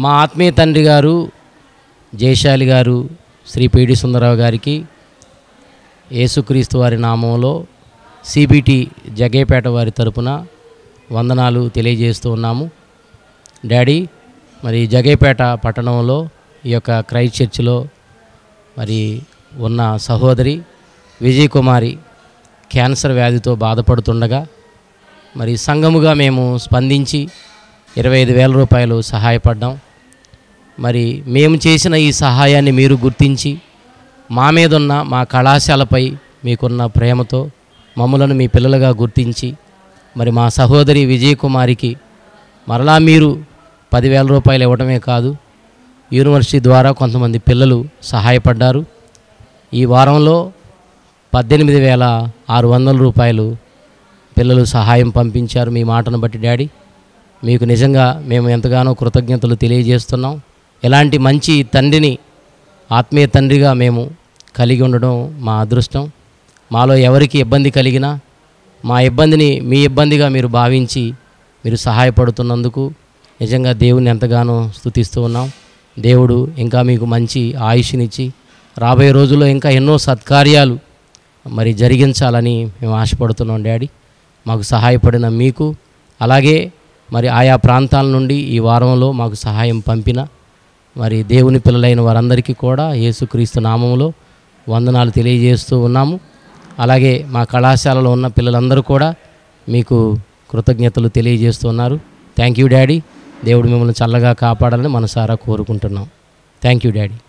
మా ఆత్మీయ తండ్రి గారు జయశాలి గారు శ్రీ పిడి సుందరరావు గారికి యేసుక్రీస్తు వారి నామంలో సిబిటి జగేపేట వారి తరపున వందనాలు తెలియజేస్తూ ఉన్నాము డాడీ మరి జగేపేట పట్టణంలో ఈ యొక్క క్రైస్ట్ చర్చిలో మరి ఉన్న సహోదరి విజయ్ కుమారి క్యాన్సర్ వ్యాధితో బాధపడుతుండగా మరి సంఘముగా మేము స్పందించి ఇరవై ఐదు వేల రూపాయలు సహాయపడ్డాం మరి మేము చేసిన ఈ సహాయాన్ని మీరు గుర్తించి మా మీద ఉన్న మా కళాశాలపై మీకున్న ప్రేమతో మమ్మలను మీ పిల్లలుగా గుర్తించి మరి మా సహోదరి విజయకుమారికి మరలా మీరు పదివేల రూపాయలు ఇవ్వడమే కాదు యూనివర్సిటీ ద్వారా కొంతమంది పిల్లలు సహాయపడ్డారు ఈ వారంలో పద్దెనిమిది వేల ఆరు వందల రూపాయలు పిల్లలు సహాయం పంపించారు మీ మాటను బట్టి డాడీ మీకు నిజంగా మేము ఎంతగానో కృతజ్ఞతలు తెలియజేస్తున్నాం ఇలాంటి మంచి తండ్రిని ఆత్మీయ తండ్రిగా మేము కలిగి ఉండడం మా అదృష్టం మాలో ఎవరికి ఇబ్బంది కలిగినా మా ఇబ్బందిని మీ ఇబ్బందిగా మీరు భావించి మీరు సహాయపడుతున్నందుకు నిజంగా దేవుని ఎంతగానో స్తుతిస్తూ ఉన్నాం దేవుడు ఇంకా మీకు మంచి ఆయుష్నిచ్చి రాబోయే రోజుల్లో ఇంకా ఎన్నో సత్కార్యాలు మరి జరిగించాలని మేము ఆశపడుతున్నాం డాడీ మాకు సహాయపడిన మీకు అలాగే మరి ఆయా ప్రాంతాల నుండి ఈ వారంలో మాకు సహాయం పంపిన మరి దేవుని పిల్లలైన వారందరికీ కూడా యేసుక్రీస్తు నామములో వందనాలు తెలియజేస్తూ ఉన్నాము అలాగే మా కళాశాలలో ఉన్న పిల్లలందరూ కూడా మీకు కృతజ్ఞతలు తెలియజేస్తున్నారు థ్యాంక్ యూ డాడీ దేవుడు మిమ్మల్ని చల్లగా కాపాడాలని మనసారా కోరుకుంటున్నాం థ్యాంక్ యూ డాడీ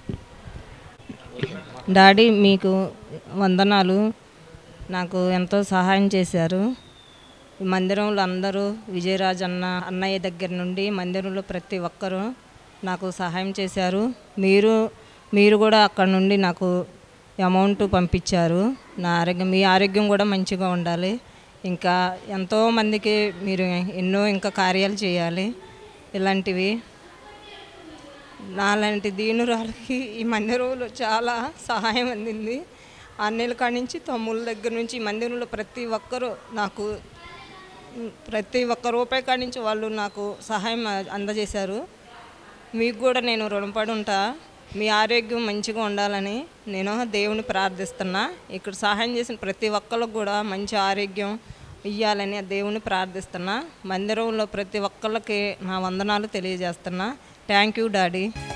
డాడీ మీకు వందనాలు నాకు ఎంతో సహాయం చేశారు ఈ మందిరంలో అందరూ విజయరాజ్ అన్న అన్నయ్య దగ్గర నుండి మందిరంలో ప్రతి ఒక్కరూ నాకు సహాయం చేశారు మీరు మీరు కూడా అక్కడ నుండి నాకు అమౌంట్ పంపించారు నా ఆరోగ్యం మీ ఆరోగ్యం కూడా మంచిగా ఉండాలి ఇంకా ఎంతో మందికి మీరు ఎన్నో ఇంకా కార్యాలు చేయాలి ఇలాంటివి నాలాంటి దీనురాలకి ఈ మందిరంలో చాలా సహాయం అందింది అన్నెల కాడి నుంచి తమ్ముళ్ళ దగ్గర నుంచి ఈ మందిరంలో ప్రతి ఒక్కరూ నాకు ఉమ్, ప్రతి ఒక్క రూపాయి కాడి నుంచి వాళ్ళు నాకు సహాయం అందజేశారు మీకు కూడా నేను రుణపడి ఉంటా మీ ఆరోగ్యం మంచిగా ఉండాలని నేను దేవుని ప్రార్థిస్తున్నా ఇక్కడ సహాయం చేసిన ప్రతి ఒక్కరికి కూడా మంచి ఆరోగ్యం ఇవ్వాలని ఆ దేవుని ప్రార్థిస్తున్నా మందిరంలో ప్రతి ఒక్కళ్ళకి నా వందనాలు తెలియజేస్తున్నా థ్యాంక్ యూ డాడీ